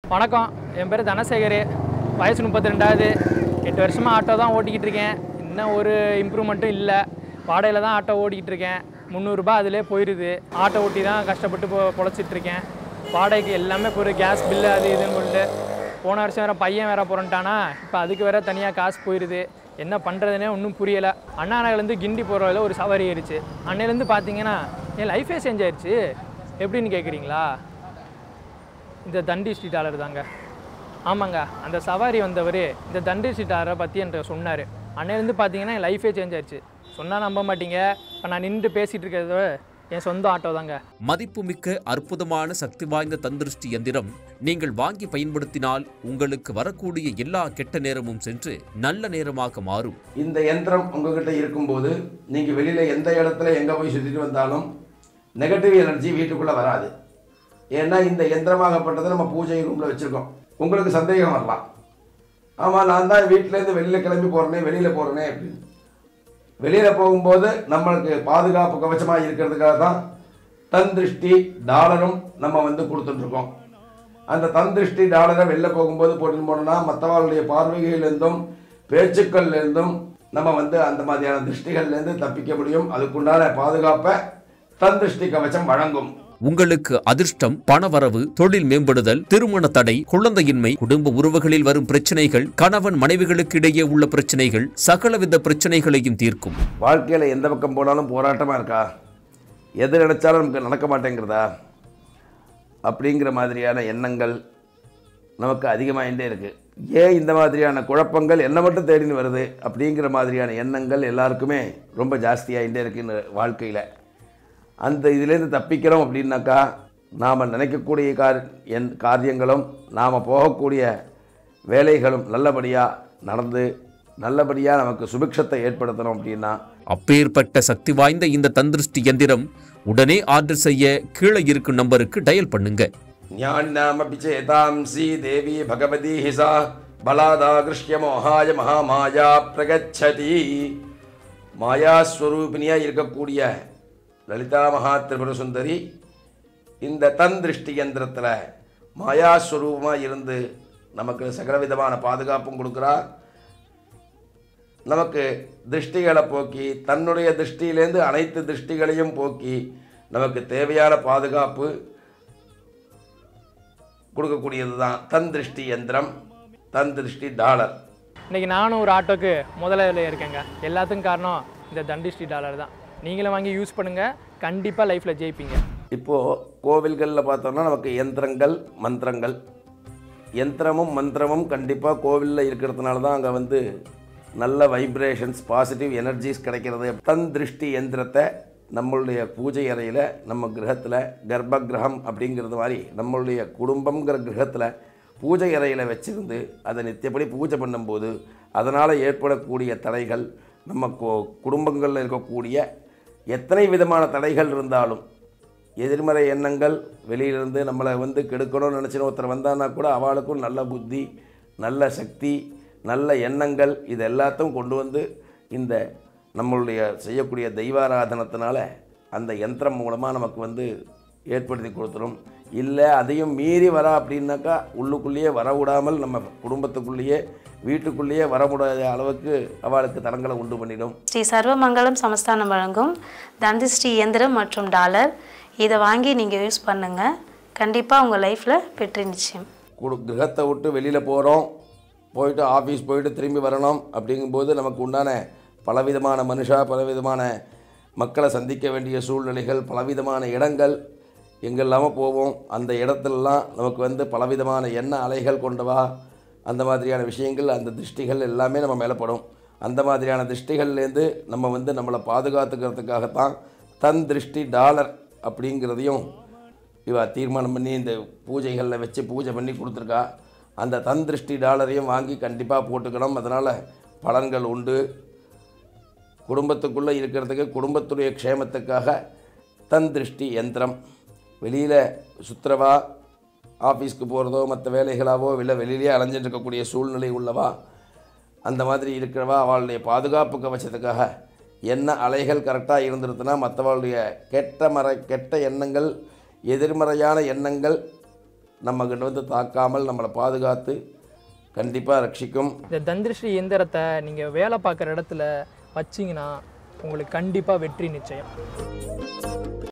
வணக்கம் என் பேர் தனசேகர் வயசு முப்பத்தி ரெண்டாவது எட்டு வருஷமாக ஆட்டோ தான் ஓட்டிக்கிட்டு இருக்கேன் இன்னும் ஒரு இம்ப்ரூவ்மெண்ட்டும் இல்லை வாடகையில் தான் ஆட்டோ ஓட்டிக்கிட்டு இருக்கேன் முந்நூறுரூபா அதிலே போயிடுது ஆட்டோ ஓட்டி தான் கஷ்டப்பட்டு பொ பொழைச்சிட்டு இருக்கேன் வாடகைக்கு எல்லாமே போயிரு கேஸ் பில்லு அது இதுன்னு சொல்லிட்டு போன வருஷம் வேறு பையன் வேறு புரண்டானா இப்போ அதுக்கு வேறு தனியாக காசு போயிடுது என்ன பண்ணுறதுனே ஒன்றும் புரியலை அண்ணா நகர்லேருந்து கிண்டி போகிற வழியில ஒரு சவாரி ஏறிச்சு அன்னையிலேருந்து பார்த்தீங்கன்னா என் லைஃபே சேஞ்ச் ஆயிடுச்சு எப்படின்னு கேட்குறீங்களா இந்த தண்டி ஸ்ட்ரீட் ஆளர் தாங்க ஆமாங்க அந்த சவாரி வந்தவர் இந்த தண்டி ஸ்ட்ரீட் ஆளரை பற்றி என்கிட்ட சொன்னார் அன்னையிலேருந்து பார்த்தீங்கன்னா என் லைஃபே சேஞ்ச் ஆயிடுச்சு சொன்னால் நம்ப மாட்டீங்க இப்போ நான் நின்று பேசிகிட்டு இருக்கிறது என் சொந்த ஆட்டோ தாங்க மதிப்புமிக்க அற்புதமான சக்தி வாய்ந்த தந்திருஷ்டி எந்திரம் நீங்கள் வாங்கி பயன்படுத்தினால் உங்களுக்கு வரக்கூடிய எல்லா கெட்ட நேரமும் சென்று நல்ல நேரமாக மாறும் இந்த யந்திரம் உங்ககிட்ட இருக்கும்போது நீங்கள் வெளியில் எந்த இடத்துல எங்கே போய் சுற்றிட்டு வந்தாலும் நெகட்டிவ் எனர்ஜி வீட்டுக்குள்ளே வராது ஏன்னா இந்த யந்திரமாகப்பட்டதை நம்ம பூஜை ரூமில் வச்சுருக்கோம் உங்களுக்கு சந்தேகம் வரலாம் ஆமாம் நான் தான் வீட்டிலேருந்து வெளியில் கிளம்பி போகிறேனே வெளியில் போகிறேனே அப்படின்னு வெளியில் போகும்போது நம்மளுக்கு பாதுகாப்பு கவச்சமாக இருக்கிறதுக்காக தான் தன் திருஷ்டி டாலரும் நம்ம வந்து கொடுத்துட்ருக்கோம் அந்த தன் திருஷ்டி டாலரை வெளில போகும்போது போட்டுன்னு போனோம்னா மற்றவர்களுடைய பார்வைகளிலிருந்தும் பேச்சுக்கள்லேருந்தும் நம்ம வந்து அந்த மாதிரியான திருஷ்டிகள்லேருந்து தப்பிக்க முடியும் அதுக்குண்டான பாதுகாப்பை தன் திருஷ்டி கவச்சம் வழங்கும் உங்களுக்கு அதிர்ஷ்டம் பணவரவு தொழில் மேம்படுதல் திருமண தடை குழந்தையின்மை குடும்ப உறவுகளில் வரும் பிரச்சனைகள் கணவன் மனைவிகளுக்கு இடையே உள்ள பிரச்சனைகள் சகலவித பிரச்சனைகளையும் தீர்க்கும் வாழ்க்கையில் எந்த பக்கம் போனாலும் போராட்டமாக இருக்கா எது நினச்சாலும் நமக்கு நடக்க மாட்டேங்கிறதா அப்படிங்கிற மாதிரியான எண்ணங்கள் நமக்கு அதிகமாகிட்டே இருக்குது ஏன் இந்த மாதிரியான குழப்பங்கள் என்ன மட்டும் தேடின்னு வருது அப்படிங்கிற மாதிரியான எண்ணங்கள் எல்லாருக்குமே ரொம்ப ஜாஸ்தியாகிட்டே இருக்குன்னு வாழ்க்கையில் அந்த இதுலேருந்து தப்பிக்கிறோம் அப்படின்னாக்கா நாம் நினைக்கக்கூடிய கார் என் காரியங்களும் நாம் போகக்கூடிய வேலைகளும் நல்லபடியாக நடந்து நல்லபடியாக நமக்கு சுபிக்ஷத்தை ஏற்படுத்தணும் அப்படின்னா அப்பேற்பட்ட சக்தி வாய்ந்த இந்த தந்திருஷ்டி எந்திரம் உடனே ஆர்டர் செய்ய கீழே இருக்கும் நம்பருக்கு டயல் பண்ணுங்க ஞானாமபி சேதாம்சி தேவி பகவதி ஹிசா பலாதாகிருஷ்ய மோகாய மகாமாயா பிரகச்சதி மாயாஸ்வரூபிணியாக இருக்கக்கூடிய லலிதா மகா திரிபுர சுந்தரி இந்த தன் திருஷ்டி யந்திரத்தில் மாயாஸ்வரூபமாக இருந்து நமக்கு சகலவிதமான பாதுகாப்பும் கொடுக்குறா நமக்கு திருஷ்டிகளை போக்கி தன்னுடைய திருஷ்டியிலேருந்து அனைத்து திருஷ்டிகளையும் போக்கி நமக்கு தேவையான பாதுகாப்பு கொடுக்கக்கூடியது தான் தன் திருஷ்டி யந்திரம் தன் திருஷ்டி டாலர் இன்றைக்கி நானும் ஒரு ஆட்டோக்கு முதல்ல இருக்கேங்க எல்லாத்துக்கும் காரணம் இந்த தண்டி ஸ்ட்ரீட் டாலர் தான் நீங்களும் வாங்கி யூஸ் பண்ணுங்கள் கண்டிப்பாக லைஃப்பில் ஜெயிப்பீங்க இப்போது கோவில்களில் பார்த்தோம்னா நமக்கு யந்திரங்கள் மந்திரங்கள் யந்திரமும் மந்திரமும் கண்டிப்பாக கோவிலில் இருக்கிறதுனால தான் அங்கே வந்து நல்ல வைப்ரேஷன்ஸ் பாசிட்டிவ் எனர்ஜிஸ் கிடைக்கிறது தன் திருஷ்டி யந்திரத்தை நம்மளுடைய பூஜை அறையில் நம்ம கிரகத்தில் கர்ப்ப கிரகம் அப்படிங்கிறது மாதிரி நம்மளுடைய குடும்பங்கிற கிரகத்தில் பூஜை அறையில் வச்சிருந்து அதை நித்தியப்படி பூஜை பண்ணும்போது அதனால் ஏற்படக்கூடிய தடைகள் நம்ம கு- குடும்பங்களில் இருக்கக்கூடிய எத்தனை விதமான தடைகள் இருந்தாலும் எதிர்மறை எண்ணங்கள் வெளியிலிருந்து நம்மளை வந்து கெடுக்கணும்னு நினச்சின ஒருத்தர் வந்தான்னா கூட அவளுக்கும் நல்ல புத்தி நல்ல சக்தி நல்ல எண்ணங்கள் இது எல்லாத்தையும் கொண்டு வந்து இந்த நம்மளுடைய செய்யக்கூடிய தெய்வாராதனத்தினால அந்த யந்திரம் மூலமாக நமக்கு வந்து ஏற்படுத்தி கொடுத்துரும் இல்லை அதையும் மீறி வரா அப்படின்னாக்கா உள்ளுக்குள்ளேயே வர விடாமல் நம்ம குடும்பத்துக்குள்ளேயே வீட்டுக்குள்ளேயே வர முடியாத அளவுக்கு அவளுக்கு தடங்களை உண்டு பண்ணிடும் ஸ்ரீ சர்வமங்கலம் சமஸ்தானம் வழங்கும் தந்திஸ்ரீ இயந்திரம் மற்றும் டாலர் இதை வாங்கி நீங்கள் யூஸ் பண்ணுங்கள் கண்டிப்பாக உங்கள் லைஃப்பில் வெற்றி நிச்சயம் குடு கிரகத்தை விட்டு வெளியில் போகிறோம் போயிட்டு ஆஃபீஸ் போயிட்டு திரும்பி வரணும் அப்படிங்கும்போது நமக்கு உண்டான பலவிதமான மனுஷா பலவிதமான மக்களை சந்திக்க வேண்டிய சூழ்நிலைகள் பலவிதமான இடங்கள் எங்கெல்லாமோ போவோம் அந்த இடத்துலலாம் நமக்கு வந்து பலவிதமான எண்ண அலைகள் கொண்டவா அந்த மாதிரியான விஷயங்கள் அந்த திருஷ்டிகள் எல்லாமே நம்ம மேலே படும் அந்த மாதிரியான திருஷ்டிகள்லேருந்து நம்ம வந்து நம்மளை பாதுகாத்துக்கிறதுக்காகத்தான் தன் திருஷ்டி டாலர் அப்படிங்கிறதையும் இவ தீர்மானம் பண்ணி இந்த பூஜைகளில் வச்சு பூஜை பண்ணி கொடுத்துருக்கா அந்த தன் திருஷ்டி டாலரையும் வாங்கி கண்டிப்பாக போட்டுக்கணும் அதனால் பலன்கள் உண்டு குடும்பத்துக்குள்ளே இருக்கிறதுக்கு குடும்பத்துடைய க்ஷேமத்துக்காக தன் திருஷ்டி யந்திரம் வெளியில் சுத்துறவா ஆஃபீஸ்க்கு போகிறதோ மற்ற வேலைகளாவோ இல்லை வெளியிலேயே அலைஞ்சிட்டு இருக்கக்கூடிய சூழ்நிலை உள்ளவா அந்த மாதிரி இருக்கிறவா அவளுடைய பாதுகாப்பு கவச்சத்துக்காக என்ன அலைகள் கரெக்டாக இருந்துருதுன்னா மற்றவளுடைய கெட்ட மர கெட்ட எண்ணங்கள் எதிர்மறையான எண்ணங்கள் நம்மக்கிட்ட வந்து தாக்காமல் நம்மளை பாதுகாத்து கண்டிப்பாக ரட்சிக்கும் இந்த தந்திரஸ்ரீ இயந்திரத்தை நீங்கள் வேலை பார்க்குற இடத்துல வச்சிங்கன்னா உங்களுக்கு கண்டிப்பாக வெற்றி நிச்சயம்